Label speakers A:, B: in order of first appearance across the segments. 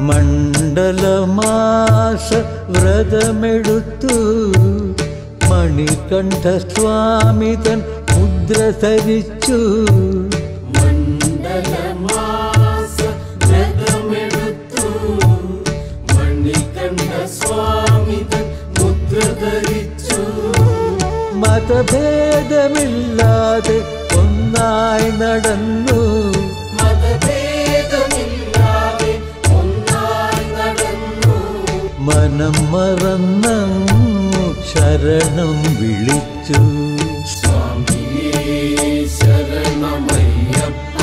A: മണ്ഡലമാസ വ്രതമെടുത്തു മണികണ്ഠ സ്വാമി തൻ മുദ്ര ധരിച്ചു
B: മണ്ഡലമാസ വ്രതമെടുത്തു മണികണ്ഠ സ്വാമി തൻ മുദ്ര ധരിച്ചു
A: മതഭേദമില്ലാതെ ഒന്നായി നടന്നു
B: മതഭേദമില്ലാതെ ഒന്നായി നടന്നു
A: മനം മറന്നങ്ങു ശരണം വിളിച്ചു
B: സ്വാമിയേ ശരണമയ്യപ്പ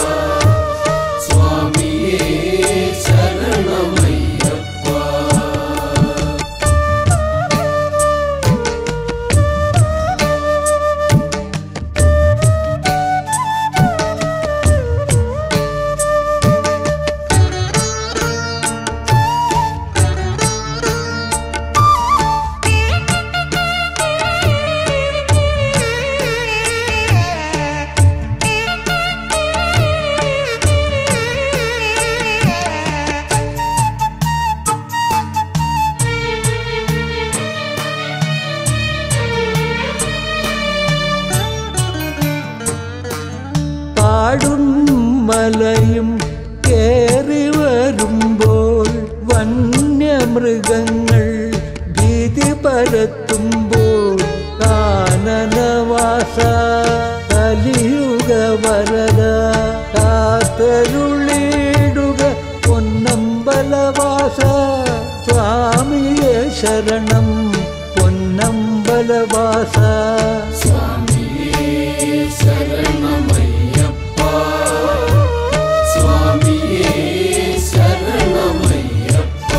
B: സ്വാമിയേ ശരണമയ്യപ്പ
A: കാടും മലയും കേറി വരുമ്പോൾ വന്യമൃഗങ്ങൾ ഭീതി പരത്തുമ്പോൾ കാനനവാസ കലിയുഗ വരദ കാത്തരുളിടുക പൊന്നമ്പലവാസ സ്വാമിയെ ശരണം പൊന്നമ്പലവാസ
B: സ്വാമിയേ ശരണമയ്യപ്പ സ്വാമിയേ ശരണമയ്യപ്പ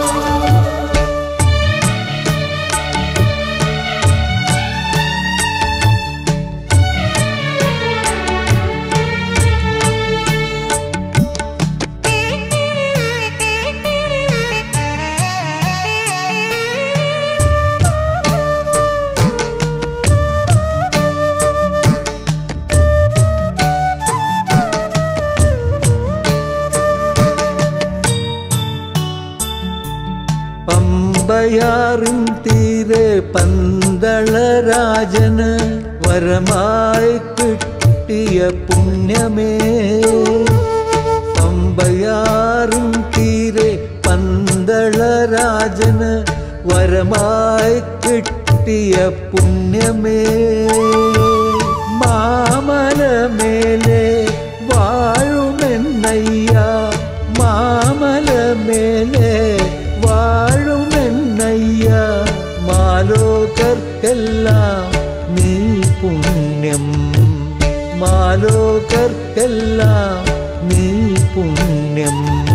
A: പമ്പയാറിൻ തീരെ പന്തളരാജന് വരമായി കിട്ടിയ പുണ്യമേ പമ്പയാറിൻ തീരെ പന്തളരാജന് വരമായി കിട്ടിയ പുണ്യമേ മാമലമേലെ വാഴുമെന്നയ്യ മാമലമേലെ വാഴുമെന്നയ്യ മാലോകർക്കെല്ലാം നീ പുണ്യം മാലോകർക്കെല്ലാം നീ പുണ്യം